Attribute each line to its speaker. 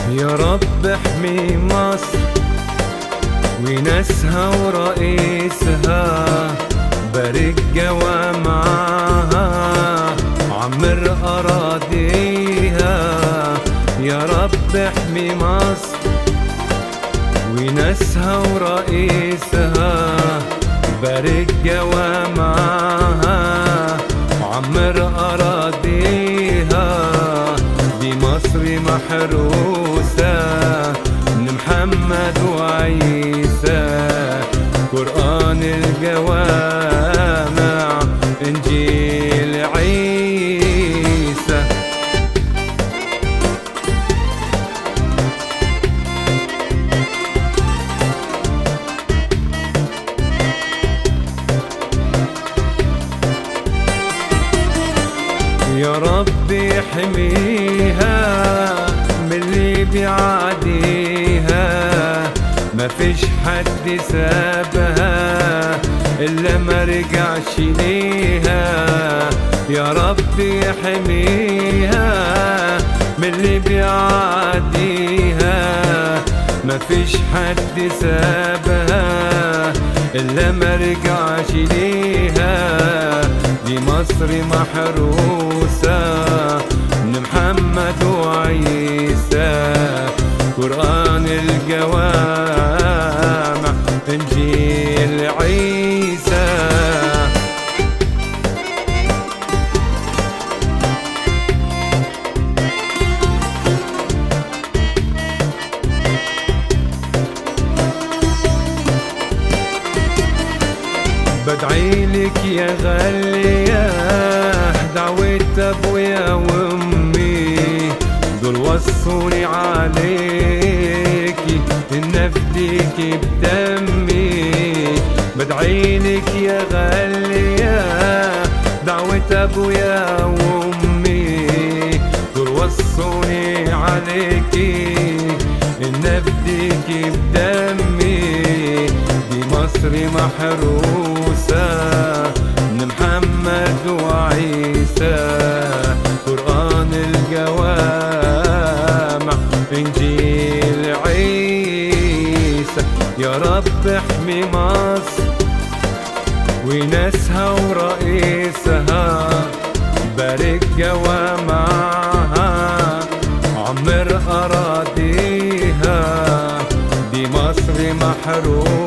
Speaker 1: يا رب احمي مصر وناسها ورئيسها بارك جوامعها عمر أراضيها يا رب احمي مصر وناسها ورئيسها بارك جوامعها وعمر أراضيها دي مصر محروسة من محمد وعيسى قرآن الجوامع إنجيل عيسى يا رب احميها من اللي بيعاديها ما فيش حد سابها الا ما رجعش ليها يا رب احميها من اللي بيعاديها ما فيش حد سابها الا ما رجعش ليها دي مصر محروسة من محمد وعيسى قرآن الجوامع إنجيل عيسى بدعي لك يا غالية دعوة أبويا وأمي دول وصوني عليكي إن أفديكي بدمي بدعي لك يا غالية دعوة أبويا وأمي دول وصوني عليكي إن أفديكي بدمي دي مصر محروسة من محمد وعيسى قرآن الجوامع إنجيل عيسى يا رب احمي مصر وناسها ورئيسها بارك جوامعها عمر أراضيها دي مصر محروسة